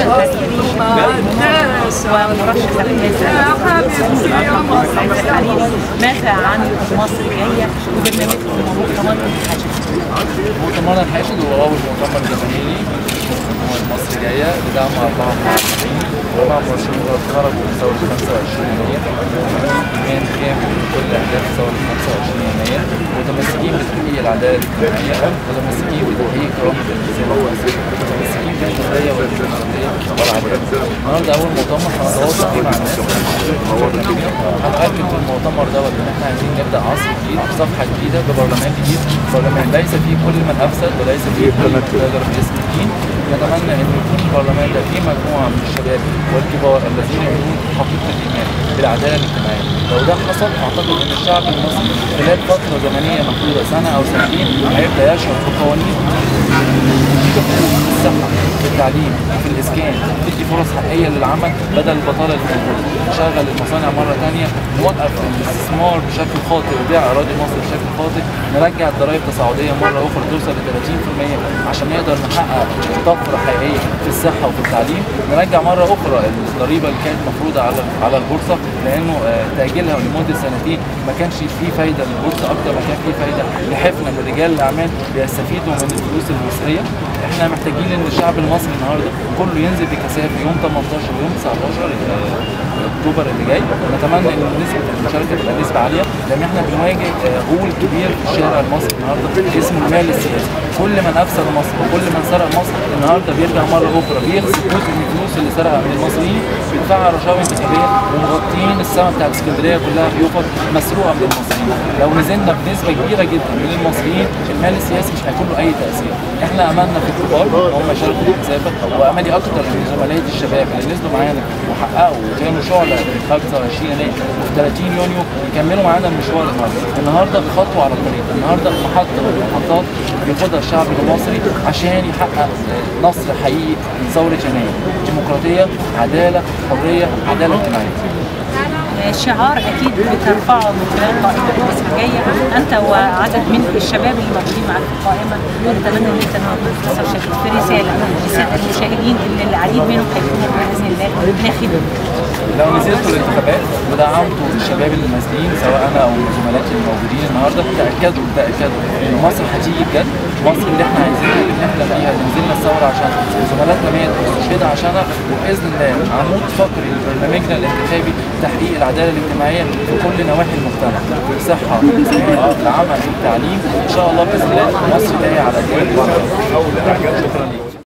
الحريري ومرشح الرئاسة سعيد الحريري ماذا عن مصر جاية وبرنامجكم ومؤتمر الحشد مؤتمر الحاشد هو أول مؤتمر جماهيري هو مصر جاية بدعم أربعة مرشحين أربعة مرشحين خرجوا من ثورة 25 يناير كان خام من كل أهداف ثورة 25 يناير متمسكين بتحقيق العدالة الاجتماعية متمسكين بتحقيق كرامة الإنسان متمسكين بالحرية والديمقراطية والعدالة النهارده أول مؤتمر هنتواصل فيه مع الناس هنأكد في المؤتمر دوت إن إحنا عايزين نبدأ عصر جديد بصفحة جديدة ببرلمان جديد برلمان ليس فيه كل من أفسد وليس فيه كل من تاجر باسم الدين نتمنى ان يكون البرلمان ده فيه مجموعه من الشباب والكبار الذين يرون حقيقه الايمان بالعداله الاجتماعيه لو ده حصل اعتقد ان الشعب المصري خلال فتره زمنيه محدوده سنه او سنتين هيبدا يشعر بقوانين الصحه في التعليم في الاسكان تدي فرص حقيقيه للعمل بدل البطاله اللي موجوده نشغل المصانع مره ثانيه نوقف الاستثمار بشكل خاطئ وبيع اراضي مصر بشكل خاطئ نرجع الضرائب التصاعديه مره اخرى توصل ل 30% عشان نقدر نحقق طفره حقيقيه في الصحه وفي التعليم نرجع مره اخرى الضريبه اللي كانت مفروضه على على البورصه لانه تاجيلها لمده سنتين ما كانش فيه فايده للبورصه اكتر ما كان فيه فايده لحفنه من رجال الاعمال بيستفيدوا من الفلوس المصريه احنا محتاجين ان الشعب المصري النهارده كله ينزل بكثافه يوم 18 ويوم 19 اكتوبر اللي جاي نتمنى ان نسبه المشاركه تبقى نسبه عاليه لان احنا بنواجه غول كبير في الشارع المصري النهارده اسمه المال السياسي كل من افسد مصر وكل من سرق مصر النهارده بيرجع مره اخرى بيغسل جزء من الفلوس اللي سرقها من المصريين بيدفعها رشاوي انتخابيه ومغطيين السماء بتاعت اسكندريه كلها بيوفر مسروقه من المصريين لو نزلنا بنسبه كبيره جدا من المصريين المال السياسي مش هيكون له اي تاثير احنا املنا في الكبار هم يشاركوا في الكثافه واملي اكتر من زملائي الشباب اللي نزلوا معانا وحققوا وكانوا شعله اكثر 20 يناير وفي 30 يونيو يكملوا معانا المشوار النهارده النهارده خطوه على الطريق النهارده محطه من المحطات بياخدها الشعب المصري عشان يحقق نصر حقيقي من ثوره يناير ديمقراطيه عداله حريه عداله اجتماعيه شعار اكيد بترفعه من خلال قائمه مصر جايه انت وعدد من الشباب اللي موجودين معاك في القائمه ونتمنى ان انت النهارده تتصل شكل في رساله للساده المشاهدين اللي العديد منهم هيكونوا باذن الله ناخبين لو نزلتوا الانتخابات ودعمتوا الشباب اللي نازلين سواء انا او زملائي الموجودين النهارده تاكدوا تاكدوا ان مصر هتيجي بجد مصر اللي احنا عايزينها اللي بنحلم بيها اللي نزلنا الثوره عشان زملاتنا ماتوا واستشهدوا عشانها وباذن الله عمود فقري لبرنامجنا الانتخابي تحقيق العداله الاجتماعيه في كل نواحي المجتمع في الصحه في العمل في التعليم ان شاء الله باذن الله مصر جايه على ايدينا شكرا ليك